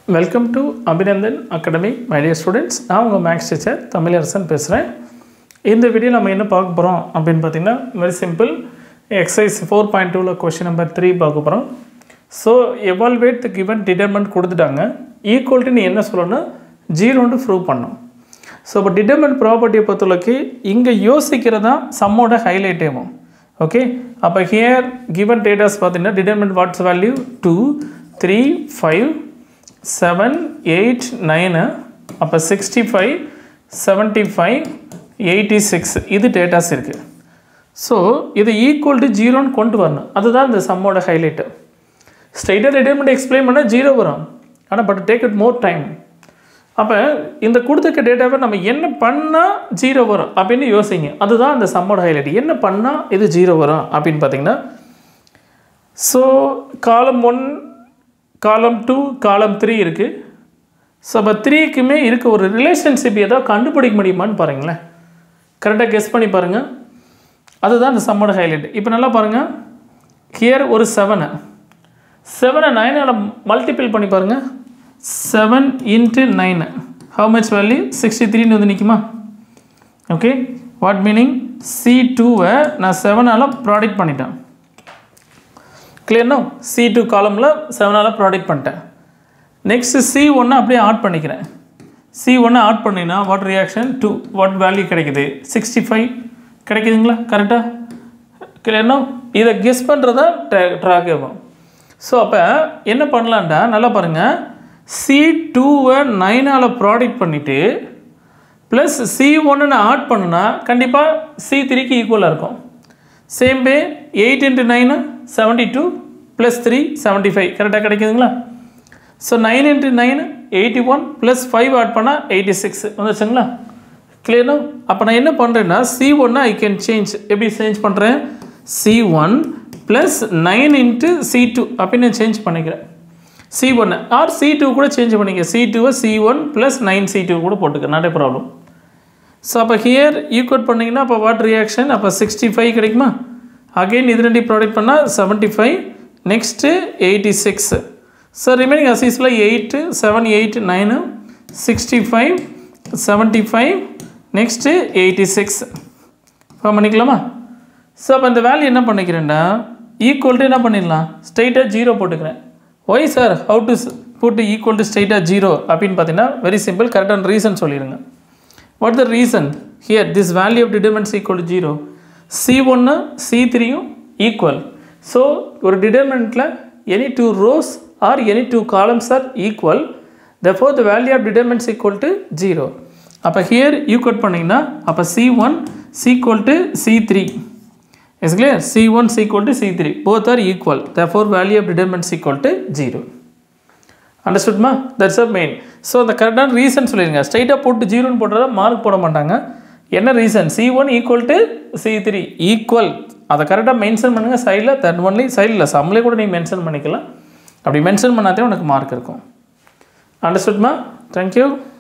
welcome to Abhinandan academy my dear students நான் உங்கள் maths teacher Tamilarasan பேசுகிறேன் இந்த வீடியோ நம்ம என்ன பார்க்க போகிறோம் அப்படின்னு பார்த்தீங்கன்னா very simple exercise four point டூவில் கொஷின் நம்பர் த்ரீ பார்க்க போகிறோம் so evaluate the given determinant கொடுத்துட்டாங்க ஈக்குவல்ட்டு நீ என்ன சொல்லணும் ஜீரோன்ட்டு ப்ரூவ் பண்ணும் ஸோ இப்போ டிட்டர்மெண்ட் ப்ராப்பர்ட்டியை பொறுத்தளவுக்கு இங்கே யோசிக்கிறதா சம்மோட ஹைலைட் ஆகும் ஓகே அப்போ ஹியர் கிவன் டேட்டாஸ் பார்த்தீங்கன்னா determinant what's value two three five seven eight nine அப்போ sixty five seventy five eighty six இது டேட்டாஸ் இருக்குது ஸோ இது ஈக்குவல் டு ஜீரோன்னு கொண்டு வரணும் அதுதான் இந்த சம்மோட ஹைலைட்டு ஸ்ட்ரைட்டாக டிட்டர்மெண்ட் எக்ஸ்பிளைன் பண்ணால் ஜீரோ வரும் ஆனால் but take it more time அப்போ இந்த கொடுத்துருக்க டேட்டாவை நம்ம என்ன பண்ணால் ஜீரோ வரும் அப்படின்னு யோசிங்க அதுதான் அந்த சம்மோட ஹைலைட் என்ன பண்ணால் இது ஜீரோ வரும் அப்படின்னு பார்த்தீங்கன்னா ஸோ காலம் ஒன் காலம் டூ காலம் த்ரீ இருக்குது ஸோ அப்போ த்ரீக்குமே இருக்க ஒரு ரிலேஷன்ஷிப் ஏதாவது கண்டுபிடிக்க முடியுமான்னு பாருங்களேன் கரெக்டாக கெஸ் பண்ணி பாருங்கள் அதுதான் இந்த சம்மோட ஹைலைட் இப்போ நல்லா பாருங்கள் ஹியர் ஒரு செவனை செவனை நைனால் மல்டிபிள் பண்ணி பாருங்கள் seven into nine how much value sixty த்ரீன்னு வந்து நிற்குமா ஓகே வாட் மீனிங் சி டூவை நான் செவனால் ப்ராடக்ட் பண்ணிட்டேன் கிளியர்னா சி டூ காலமில் செவனால் ப்ராடக்ட் பண்ணிட்டேன் நெக்ஸ்ட்டு சி ஒன்று அப்படியே ஆட் பண்ணிக்கிறேன் சி ஒன்று ஆட் பண்ணினா what reaction to what value கிடைக்குது சிக்ஸ்டி ஃபைவ் கிடைக்குதுங்களா கரெக்டாக கிளியர்னா இதை கெஸ் பண்ணுறதா ட்ராக் ஆகும் ஸோ அப்போ என்ன பண்ணலான்டா நல்லா பாருங்கள் சி டூவை நைனால் ப்ராடக்ட் பண்ணிவிட்டு ப்ளஸ் சி ஒன்று ஆட் பண்ணுனா கண்டிப்பாக சி த்ரீக்கு ஈக்குவலாக இருக்கும் same way eight into nine seventy two plus three seventy five கரெக்டாக கிடைக்குதுங்களா so nine into nine eighty one plus five add பண்ணால் எயிட்டி சிக்ஸ் வந்துச்சுங்களா கிளியர்னா அப்போ நான் என்ன பண்ணுறேன்னா சி ஒன்னா ஐ கேன் சேஞ்ச் எப்படி சேஞ்ச் பண்ணுறேன் C one plus nine into C two அப்படின்னு நான் சேஞ்ச் பண்ணிக்கிறேன் சி ஒன்று ஆர் சி டூ கூட சேஞ்ச் பண்ணிக்க சி டூவை C one plus nine C two கூட போட்டுக்க நாட்டே ப்ராப்ளம் ஸோ அப்போ ஹியர் ஈக்குவட் பண்ணிங்கன்னா அப்போ வாட் ரியாக்ஷன் அப்போ சிக்ஸ்டி ஃபைவ் கிடைக்குமா அகெயின் இது ரெண்டையும் ப்ராடக்ட் பண்ணால் seventy five next eighty six so remaining அசீஸில் eight seven eight nine sixty five seventy five next eighty six இப்போ பண்ணிக்கலாமா ஸோ அப்போ இந்த வேல்யூ என்ன பண்ணிக்கிறேன்டா ஈக்குவல் டு என்ன பண்ணிடலாம் ஸ்ட்ரைட்டாக ஜீரோ போட்டுக்கிறேன் why sir how to put equal to ஸ்ட்ரைட்டாக ஜீரோ அப்படின்னு பார்த்தீங்கன்னா வெரி சிம்பிள் கரெக்டான ரீசன் சொல்லிடுங்க what the reason here this value of determinants equal to zero C ஒன்று சி த்ரீயும் ஈக்குவல் ஸோ ஒரு டிடர்மெண்ட்டில் any two rows or any two columns are equal therefore the value of determinants equal to 0 அப்போ here equal பண்ணிங்கன்னா அப்போ C one is equal to C three is clear C one is equal to C three both are equal therefore value of determinants equal to 0 அண்டர்ஸ்டுட்மா that's a main so அந்த கரெக்டான reason சொல்லிடுங்க ஸ்ட்ரைட்டாக போட்டு ஜீரோன்னு போட்டுறதா மார்க் போட மாட்டாங்க என்ன reason C one equal to C three equal அதை கரெக்டாக மென்ஷன் பண்ணுங்கள் சைடில் தட் ஒன்லி சைடில் சம்லே கூட நீங்கள் மென்ஷன் பண்ணிக்கலாம் அப்படி மென்ஷன் பண்ணாதே உனக்கு மார்க் இருக்கும் அண்டர்ஸ்டுட்மா தேங்க்யூ